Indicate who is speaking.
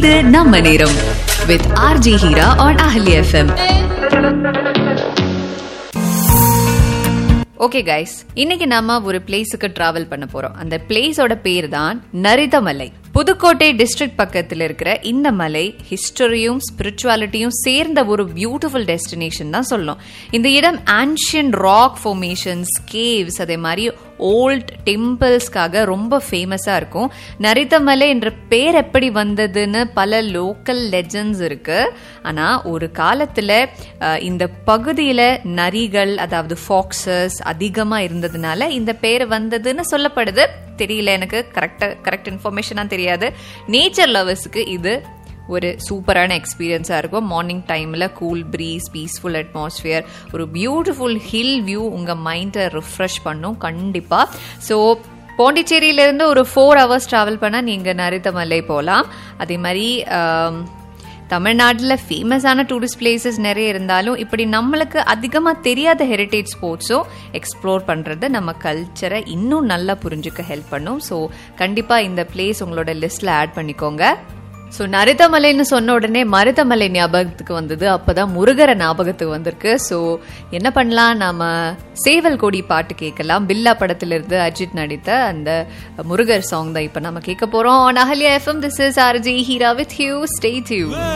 Speaker 1: இது நம்ம நேரம் with RJ Heera on Ahalya FM okay guys இன்னைக்கு நாம ஒரு பிளேஸுக்கு டிராவல் பண்ண போறோம் அந்த பிளேஸோட பேர் தான் நரிதமலை புதுக்கோட்டை டிஸ்ட்ரிக்ட் பக்கத்தில் இருக்கிற இந்த மலை ஹிஸ்டரியும் ஸ்பிரிச்சுவாலிட்டியும் சேர்ந்த ஒரு பியூட்டிஃபுல் டெஸ்டினேஷன் தான் சொல்லணும் இந்த இடம் ஆன்ஷியன் ராக் ஃபார்மேஷன்ஸ் கேவ்ஸ் அதே மாதிரி ஓல்ட் டெம்பிள்ஸ்க்காக ரொம்ப ஃபேமஸாக இருக்கும் நரித்தமலை என்ற பேர் எப்படி வந்ததுன்னு பல லோக்கல் லெஜண்ட்ஸ் இருக்கு ஆனால் ஒரு காலத்தில் இந்த பகுதியில் நரிகள் அதாவது ஃபாக்ஸஸ் அதிகமாக இருந்ததுனால இந்த பேர் வந்ததுன்னு சொல்லப்படுது தெரியல எனக்கு கரெக்டாக கரெக்ட் இன்ஃபர்மேஷனாக தெரியாது நேச்சர் லவர்ஸுக்கு இது ஒரு சூப்பரான எக்ஸ்பீரியன்ஸாக இருக்கும் மார்னிங் டைமில் கூல் ப்ரீஸ் பீஸ்ஃபுல் அட்மாஸ்ஃபியர் ஒரு பியூட்டிஃபுல் ஹில் வியூ உங்கள் மைண்டை ரிஃப்ரெஷ் பண்ணும் கண்டிப்பாக ஸோ பாண்டிச்சேரியிலேருந்து ஒரு ஃபோர் ஹவர்ஸ் ட்ராவல் பண்ணால் நீங்கள் நரித்தமலை போகலாம் அதே மாதிரி தமிழ்நாட்டில் ஃபேமஸான டூரிஸ்ட் பிளேசஸ் நிறைய இருந்தாலும் இப்படி நம்மளுக்கு அதிகமாக தெரியாத ஹெரிட்டேஜ் ஸ்போர்ட்ஸும் எக்ஸ்ப்ளோர் பண்ணுறது நம்ம கல்ச்சரை இன்னும் நல்லா புரிஞ்சுக்க ஹெல்ப் பண்ணும் ஸோ கண்டிப்பாக இந்த பிளேஸ் உங்களோட லிஸ்ட்டில் ஆட் பண்ணிக்கோங்க ஸோ நரிதமலைன்னு சொன்ன உடனே மருதமலை ஞாபகத்துக்கு வந்தது அப்போதான் முருகரை ஞாபகத்துக்கு வந்திருக்கு ஸோ என்ன பண்ணலாம் நாம சேவல் கொடி பாட்டு கேட்கலாம் பில்லா படத்திலிருந்து அஜித் நடித்த அந்த முருகர் சாங் தான் இப்போ நம்ம கேட்க போறோம் Ahalya FM this is RJ Heera with you stay due